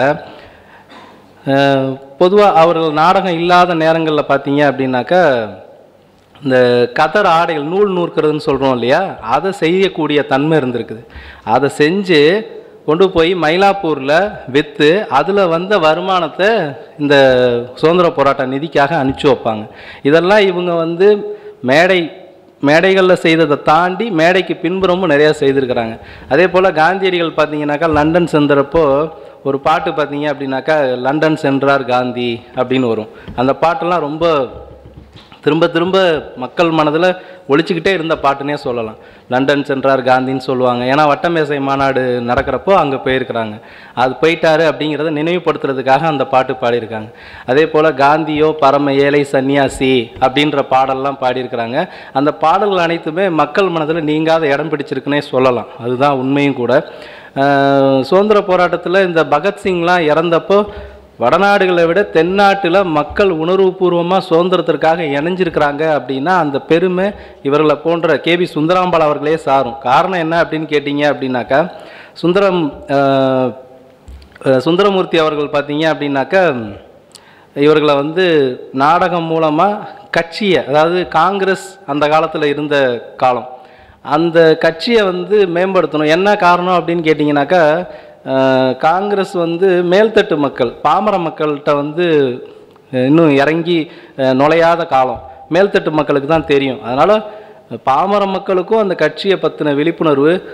பொதுவாக அவர்கள் நாடகம் இல்லாத நேரங்களில் பார்த்தீங்க அப்படின்னாக்கா இந்த கதர் ஆடைகள் நூல் நூற்கிறதுன்னு சொல்கிறோம் இல்லையா அதை செய்யக்கூடிய தன்மை இருந்திருக்குது அதை செஞ்சு கொண்டு போய் மயிலாப்பூரில் விற்று அதில் வந்த வருமானத்தை இந்த சுதந்திர போராட்ட நிதிக்காக அனுப்பிச்சி வைப்பாங்க இதெல்லாம் இவங்க வந்து மேடை மேடைகளில் செய்ததை தாண்டி மேடைக்கு பின்புறமும் நிறையா செய்திருக்கிறாங்க அதே போல் காந்தியடிகள் பார்த்தீங்கன்னாக்கா லண்டன் சென்றப்போ ஒரு பாட்டு பார்த்தீங்க அப்படின்னாக்கா லண்டன் சென்றார் காந்தி அப்படின்னு வரும் அந்த பாட்டெல்லாம் ரொம்ப திரும்ப திரும்ப மக்கள் மனதில் ஒழிச்சுக்கிட்டே இருந்த பாட்டுனே சொல்லலாம் லண்டன் சென்றார் காந்தின்னு சொல்லுவாங்க ஏன்னா வட்டமேசை மாநாடு நடக்கிறப்போ அங்கே போயிருக்கிறாங்க அது போயிட்டாரு அப்படிங்கிறத நினைவுபடுத்துறதுக்காக அந்த பாட்டு பாடியிருக்காங்க அதே போல் காந்தியோ பரம ஏழை சன்னியாசி அப்படின்ற பாடல்லாம் பாடியிருக்கிறாங்க அந்த பாடல்கள் அனைத்துமே மக்கள் மனதில் நீங்காத இடம் பிடிச்சிருக்குன்னே சொல்லலாம் அதுதான் உண்மையும் கூட அஹ் சுதந்திர போராட்டத்தில் இந்த பகத்சிங்லாம் இறந்தப்போ வடநாடுகளை விட தென்னாட்டில் மக்கள் உணர்வுபூர்வமாக சுதந்திரத்திற்காக இணைஞ்சிருக்கிறாங்க அப்படின்னா அந்த பெருமை இவர்களை போன்ற கேபி சுந்தராம்பாள் அவர்களே சாரும் காரணம் என்ன அப்படின்னு கேட்டிங்க அப்படின்னாக்கா சுந்தரம் அஹ், அஹ், சுந்தரமூர்த்தி அவர்கள் பார்த்தீங்க அப்படின்னாக்கா இவர்களை வந்து நாடகம் மூலமாக கட்சியை அதாவது காங்கிரஸ் அந்த காலத்தில் இருந்த காலம் அந்த கட்சியை வந்து மேம்படுத்தணும் என்ன காரணம் அப்படின்னு கேட்டிங்கனாக்கா அஹ், காங்கிரஸ் வந்து மேல்தட்டு மக்கள் பாமர மக்கள்கிட்ட வந்து அஹ், இன்னும் இறங்கி அஹ், நுழையாத காலம் மேல்தட்டு மக்களுக்கு தான் தெரியும் அதனால் பாமர மக்களுக்கும் அந்த கட்சியை பற்றின விழிப்புணர்வு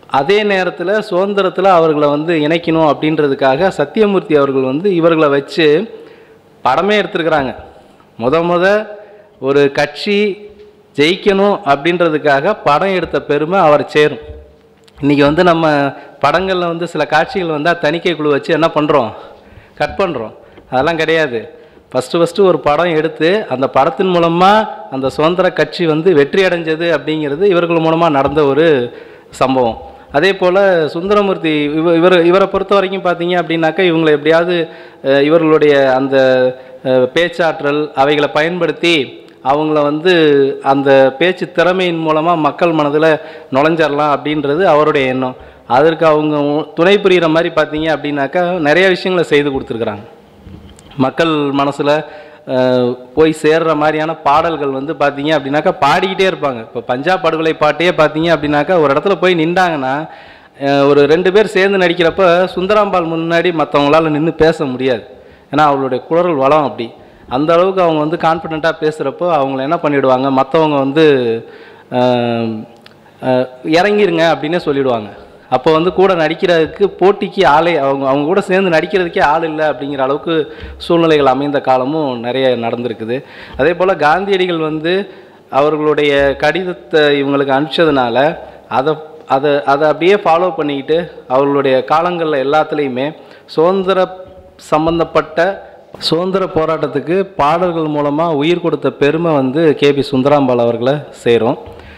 அதே நேரத்தில் சுதந்திரத்தில் அவர்களை வந்து இணைக்கணும் அப்படின்றதுக்காக சத்தியமூர்த்தி அவர்கள் வந்து இவர்களை வச்சு படமே எடுத்திருக்கிறாங்க முத முத ஒரு கட்சி ஜெயிக்கணும் அப்படின்றதுக்காக படம் எடுத்த பெருமை அவர் சேரும் இன்றைக்கி வந்து நம்ம படங்களில் வந்து சில காட்சிகள் வந்தால் தணிக்கை குழு வச்சு என்ன பண்ணுறோம் கட் பண்ணுறோம் அதெல்லாம் கிடையாது ஃபஸ்ட்டு ஃபஸ்ட்டு ஒரு படம் எடுத்து அந்த படத்தின் மூலமாக அந்த சுதந்திர கட்சி வந்து வெற்றி அடைஞ்சது அப்படிங்கிறது இவர்கள் மூலமாக நடந்த ஒரு சம்பவம் அதே போல் சுந்தரமூர்த்தி இவ இவர் இவரை பொறுத்த வரைக்கும் பார்த்தீங்க அப்படின்னாக்கா இவங்களை எப்படியாவது அஹ், இவர்களுடைய அந்த அஹ், பேச்சாற்றல் அவைகளை பயன்படுத்தி அவங்கள வந்து அந்த பேச்சு திறமையின் மூலமாக மக்கள் மனதில் நுழைஞ்சிடலாம் அப்படின்றது அவருடைய எண்ணம் அதற்கு அவங்க துணை புரிகிற மாதிரி பார்த்தீங்க அப்படின்னாக்கா நிறைய விஷயங்களை செய்து கொடுத்துருக்குறாங்க மக்கள் மனசில் போய் சேர்ற மாதிரியான பாடல்கள் வந்து பார்த்தீங்க அப்படின்னாக்கா பாடிக்கிட்டே இருப்பாங்க இப்போ பஞ்சாப் படுகொலை பாட்டையே பார்த்தீங்க அப்படின்னாக்கா ஒரு இடத்துல போய் நின்றாங்கன்னா அஹ், ஒரு ரெண்டு பேர் சேர்ந்து நடிக்கிறப்ப சுந்தராம்பாள் முன்னாடி மற்றவங்களால நின்று பேச முடியாது ஏன்னா அவளுடைய குரல் வளம் அப்படி அந்த அளவுக்கு அவங்க வந்து கான்ஃபிடெண்ட்டாக பேசுகிறப்போ அவங்கள என்ன பண்ணிவிடுவாங்க மற்றவங்க வந்து அஹ், அஹ், இறங்கிருங்க அப்படின்னே சொல்லிடுவாங்க அப்போ வந்து கூட நடிக்கிறதுக்கு போட்டிக்கு ஆளே அவங்க அவங்க கூட சேர்ந்து நடிக்கிறதுக்கே ஆள் இல்லை அப்படிங்கிற அளவுக்கு சூழ்நிலைகள் அமைந்த காலமும் நிறைய நடந்திருக்குது அதே போல் காந்தியடிகள் வந்து அவர்களுடைய கடிதத்தை இவங்களுக்கு அனுப்பிச்சதுனால அதை அதை அதை அப்படியே ஃபாலோ பண்ணிக்கிட்டு அவர்களுடைய காலங்களில் எல்லாத்துலேயுமே சுதந்திர சம்பந்தப்பட்ட சுதந்திர போராட்டத்துக்கு பாடல்கள் மூலமாக உயிர் கொடுத்த பெருமை வந்து கேபி சுந்தராம்பாள் அவர்களை சேரும்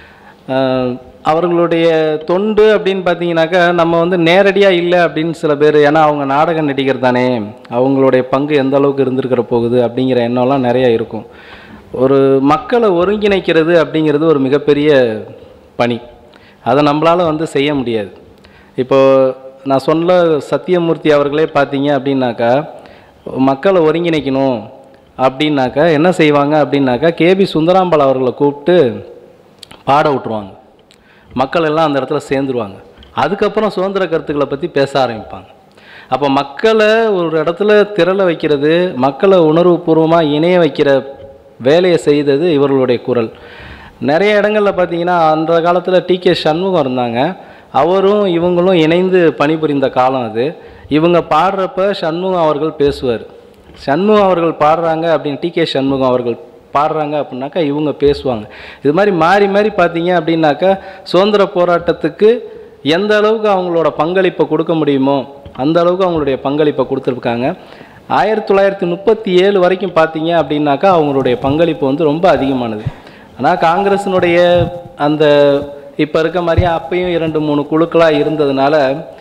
அஹ் அவர்களுடைய தொண்டு அப்படின்னு பார்த்தீங்கன்னாக்கா நம்ம வந்து நேரடியாக இல்லை அப்படின்னு சில பேர் ஏன்னா அவங்க நாடக நடிகர் தானே அவங்களுடைய பங்கு எந்த அளவுக்கு இருந்திருக்கிற போகுது அப்படிங்கிற எண்ணம்லாம் நிறைய இருக்கும் ஒரு மக்களை ஒருங்கிணைக்கிறது அப்படிங்கிறது ஒரு மிகப்பெரிய பணி அதை நம்மளால் வந்து செய்ய முடியாது இப்போ நான் சொன்ன சத்தியமூர்த்தி அவர்களே பார்த்தீங்க அப்படின்னாக்கா மக்களை ஒருங்கிணைக்கணும் அப்படின்னாக்கா என்ன செய்வாங்க அப்படின்னாக்கா கேபி சுந்தராம்பாள் அவர்களை கூப்பிட்டு பாட விட்ருவாங்க மக்கள் எல்லாம் அந்த இடத்துல சேர்ந்துருவாங்க அதுக்கப்புறம் சுதந்திர கருத்துக்களை பற்றி பேச ஆரம்பிப்பாங்க அப்போ மக்களை ஒரு இடத்துல திரள வைக்கிறது மக்களை உணர்வுபூர்வமாக இணைய வைக்கிற வேலையை செய்தது இவர்களுடைய குரல் நிறைய இடங்களில் பார்த்தீங்கன்னா அந்த காலத்தில் டி கே சண்முகம் இருந்தாங்க அவரும் இவங்களும் இணைந்து பணிபுரிந்த காலம் அது இவங்க பாடுறப்ப சண்முகம் அவர்கள் பேசுவார் சண்முகம் அவர்கள் பாடுறாங்க அப்படின்னு டி கே சண்முகம் அவர்கள் பாடுறாங்க அப்படின்னாக்கா இவங்க பேசுவாங்க இது மாதிரி மாறி மாறி பார்த்தீங்க அப்படின்னாக்கா சுதந்திர போராட்டத்துக்கு எந்த அளவுக்கு அவங்களோட பங்களிப்பை கொடுக்க முடியுமோ அந்த அளவுக்கு அவங்களுடைய பங்களிப்பை கொடுத்துருக்காங்க ஆயிரத்தி தொள்ளாயிரத்தி முப்பத்தி ஏழு வரைக்கும் பார்த்தீங்க அப்படின்னாக்கா அவங்களுடைய பங்களிப்பு வந்து ரொம்ப அதிகமானது ஆனால் காங்கிரஸினுடைய அந்த இப்போ இருக்க மாதிரியே அப்பயும் இரண்டு மூணு குழுக்களாக இருந்ததுனால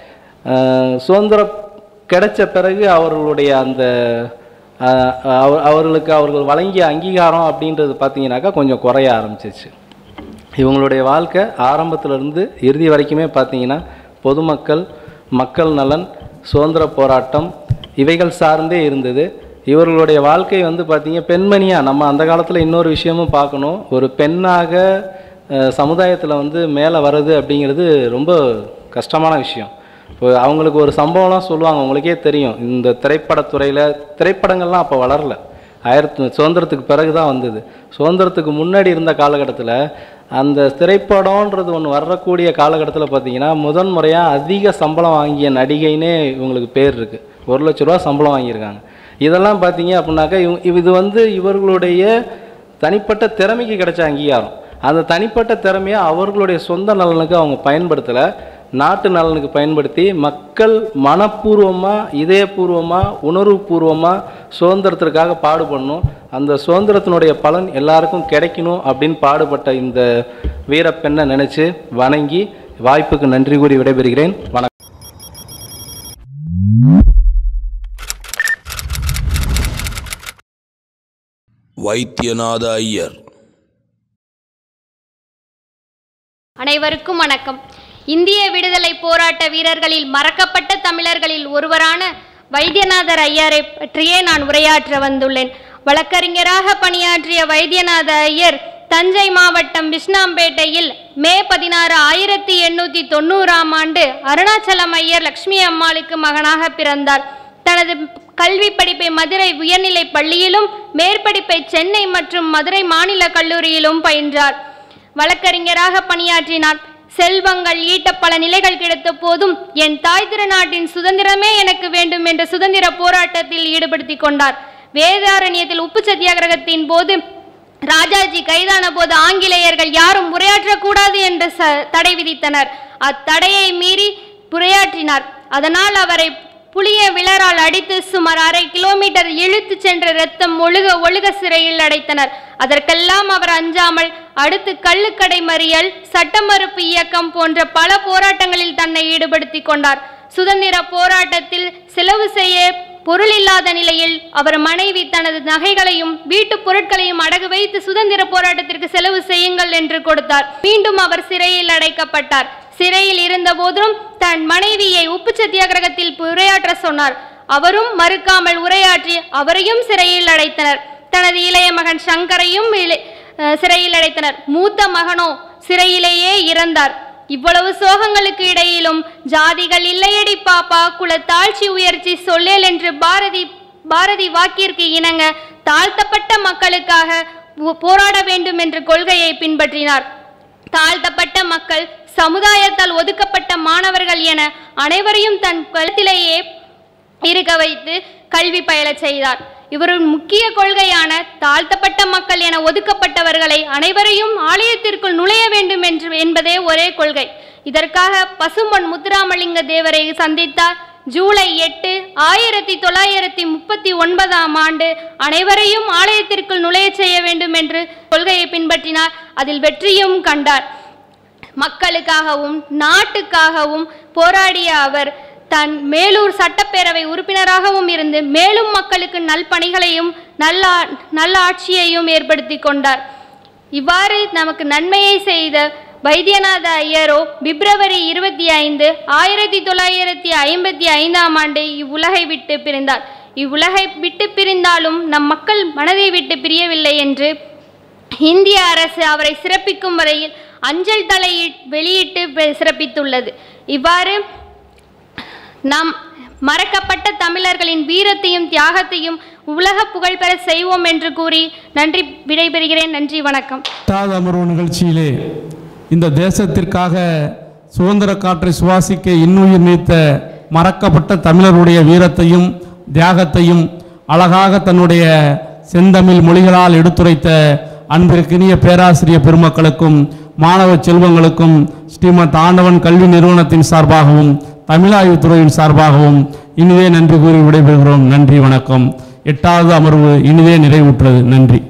அஹ், சுதந்திரம் கிடைச்ச பிறகு அவர்களுடைய அந்த அஹ், அவ- அவர்களுக்கு அவர்கள் வழங்கிய அங்கீகாரம் அப்படின்றது பார்த்தீங்கன்னாக்கா கொஞ்சம் குறைய ஆரம்பிச்சிச்சு இவங்களுடைய வாழ்க்கை ஆரம்பத்துல இருந்து இறுதி வரைக்குமே பார்த்தீங்கன்னா பொதுமக்கள் மக்கள் நலன் சுதந்திர போராட்டம் இவைகள் சார்ந்தே இருந்தது இவர்களுடைய வாழ்க்கை வந்து பார்த்தீங்க பெண்மணியாக நம்ம அந்த காலத்தில் இன்னொரு விஷயமும் பார்க்கணும் ஒரு பெண்ணாக சமுதாயத்தில் வந்து மேலே வர்றது அப்படிங்கிறது ரொம்ப கஷ்டமான விஷயம் இப்போ அவங்களுக்கு ஒரு சம்பவம்லாம் சொல்லுவாங்க உங்களுக்கே தெரியும் இந்த திரைப்படத்துறையில் திரைப்படங்கள்லாம் அப்போ வளரல ஆயிரத்தி சுதந்திரத்துக்கு பிறகு தான் வந்தது சுதந்திரத்துக்கு முன்னாடி இருந்த காலகட்டத்தில் அந்த திரைப்படம்ன்றது ஒன்று வரக்கூடிய காலகட்டத்தில் பார்த்தீங்கன்னா முதன் முறையாக அதிக சம்பளம் வாங்கிய நடிகைன்னே இவங்களுக்கு பேர் இருக்குது ஒரு லட்ச ரூபா சம்பளம் வாங்கியிருக்காங்க இதெல்லாம் பார்த்தீங்க அப்படின்னாக்கா இவ இது வந்து இவர்களுடைய தனிப்பட்ட திறமைக்கு கிடைச்ச அங்கீகாரம் அந்த தனிப்பட்ட திறமையை அவர்களுடைய சொந்த நலனுக்கு அவங்க பயன்படுத்தலை நாட்டு நலனுக்கு பயன்படுத்தி மக்கள் மனப்பூர்வமாக இதயபூர்வமாக உணர்வுபூர்வமாக சுதந்திரத்திற்காக பாடுபடணும் அந்த சுதந்திரத்தினுடைய பலன் எல்லாருக்கும் கிடைக்கணும் அப்படின்னு பாடுபட்ட இந்த வீரப்பெண்ணை நினச்சி வணங்கி வாய்ப்புக்கு நன்றி கூறி விடைபெறுகிறேன் வணக்கம் வைத்தியநாத ஐயர் அனைவருக்கும் வணக்கம் இந்திய விடுதலை போராட்ட வீரர்களில் மறக்கப்பட்ட தமிழர்களில் ஒருவரான வைத்தியநாதர் ஐயரை பற்றியே நான் உரையாற்ற வந்துள்ளேன் வழக்கறிஞராக பணியாற்றிய வைத்தியநாத ஐயர் தஞ்சை மாவட்டம் விஷ்ணாம்பேட்டையில் மே பதினாறு ஆயிரத்தி எண்ணூற்றி தொண்ணூறாம் ஆண்டு அருணாச்சலம் ஐயர் லக்ஷ்மி அம்மாளுக்கு மகனாக பிறந்தார் தனது கல்வி படிப்பை மதுரை உயர்நிலைப் பள்ளியிலும் மேற்படிப்பை சென்னை மற்றும் மதுரை மாநில கல்லூரியிலும் பயின்றார் வழக்கறிஞராக பணியாற்றினார் செல்வங்கள் ஈட்ட பல நிலைகள் கிடைத்த போதும் என் தாய் திருநாட்டின் சுதந்திரமே எனக்கு வேண்டும் என்ற சுதந்திர போராட்டத்தில் ஈடுபடுத்தி கொண்டார் வேதாரண்யத்தில் உப்பு சத்தியாகிரகத்தின் போது ராஜாஜி கைதான போது ஆங்கிலேயர்கள் யாரும் உரையாற்றக்கூடாது என்று ச- தடை விதித்தனர் அத்தடையை மீறி உரையாற்றினார் அதனால் அவரை புளிய விளரால் அடித்து சுமார் அரை கிலோமீட்டர் இழுத்து சென்ற இரத்தம் ஒழுக ஒழுக சிறையில் அடைத்தனர் அதற்கெல்லாம் அவர் அஞ்சாமல் அடுத்து கள்ளுக்கடை மறியல் சட்ட மறுப்பு இயக்கம் போன்ற பல போராட்டங்களில் தன்னை ஈடுபடுத்திக் கொண்டார் சுதந்திர போராட்டத்தில் செலவு செய்ய பொருள் இல்லாத நிலையில் அவர் மனைவி தனது நகைகளையும் வீட்டுப் பொருட்களையும் அடகு வைத்து சுதந்திர போராட்டத்திற்கு செலவு செய்யுங்கள் என்று கொடுத்தார் மீண்டும் அவர் சிறையில் அடைக்கப்பட்டார் சிறையில் இருந்தபோதும் தன் மனைவியை உப்பு சத்தியாகிரகத்தில் உரையாற்ற சொன்னார் அவரும் மறுக்காமல் உரையாற்றி அவரையும் சிறையில் அடைத்தனர் தனது இளைய மகன் சங்கரையும் இளை- அஹ் சிறையில் அடைத்தனர் மூத்த மகனோ சிறையிலேயே இறந்தார் இவ்வளவு சோகங்களுக்கு இடையிலும் ஜாதிகள் இல்லையடி பாப்பா குல தாழ்ச்சி உயர்ச்சி சொல்லேல் என்று பாரதி பாரதி வாக்கிற்கு இணங்க தாழ்த்தப்பட்ட மக்களுக்காக போ- போராட வேண்டும் என்ற கொள்கையை பின்பற்றினார் தாழ்த்தப்பட்ட மக்கள் சமுதாயத்தால் ஒதுக்கப்பட்ட மாணவர்கள் என அனைவரையும் தன் கழுத்திலேயே இருக்க வைத்து கல்வி பயிலச் செய்தார் இவரின் முக்கிய கொள்கையான தாழ்த்தப்பட்ட மக்கள் என ஒதுக்கப்பட்டவர்களை அனைவரையும் ஆலயத்திற்குள் நுழைய வேண்டும் என்று என்பதே ஒரே கொள்கை இதற்காக பசும்பொன் முத்துராமலிங்க தேவரை சந்தித்தார் ஜூலை எட்டு ஆயிரத்தி தொள்ளாயிரத்தி முப்பத்தி ஒன்பதாம் ஆண்டு அனைவரையும் ஆலயத்திற்குள் நுழையச் செய்ய வேண்டும் என்று கொள்கையை பின்பற்றினார் அதில் வெற்றியும் கண்டார் மக்களுக்காகவும் நாட்டுக்காகவும் போராடிய அவர் தன் மேலூர் சட்டப்பேரவை உறுப்பினராகவும் இருந்து மேலும் மக்களுக்கு நல்பணிகளையும் நல்ல நல்ல ஆட்சியையும் ஏற்படுத்தி கொண்டார் இவ்வாறு நமக்கு நன்மையை செய்த வைத்தியநாத ஐயரோ பிப்ரவரி இருபத்தி ஐந்து ஆயிரத்தி தொள்ளாயிரத்தி ஐம்பத்தி ஐந்தாம் ஆண்டு இவ்வுலகை விட்டு பிரிந்தார் இவ்வுலகை விட்டு பிரிந்தாலும் நம் மக்கள் மனதை விட்டு பிரியவில்லை என்று இந்திய அரசு அவரை சிறப்பிக்கும் வரையில் அஞ்சல் தலை வெளியிட்டு பெ- சிறப்பித்துள்ளது இவ்வாறு நாம் மறக்கப்பட்ட தமிழர்களின் வீரத்தையும் தியாகத்தையும் உலக புகழ்பெற செய்வோம் என்று கூறி நன்றி விடைபெறுகிறேன் நன்றி வணக்கம் எட்டாவது அமர்வு நிகழ்ச்சியிலே இந்த தேசத்திற்காக சுதந்திர காற்றை சுவாசிக்க இன்னுயிர் நீத்த மறக்கப்பட்ட தமிழருடைய வீரத்தையும் தியாகத்தையும் அழகாக தன்னுடைய செந்தமிழ் மொழிகளால் எடுத்துரைத்த அன்பிற்கினிய பேராசிரியர் பெருமக்களுக்கும் மாணவ செல்வங்களுக்கும் ஸ்ரீமத் ஆண்டவன் கல்வி நிறுவனத்தின் சார்பாகவும் தமிழாய்வுத்துறையின் சார்பாகவும் இனிதே நன்றி கூறி விடைபெறுகிறோம் நன்றி வணக்கம் எட்டாவது அமர்வு இனிதே நிறைவுற்றது நன்றி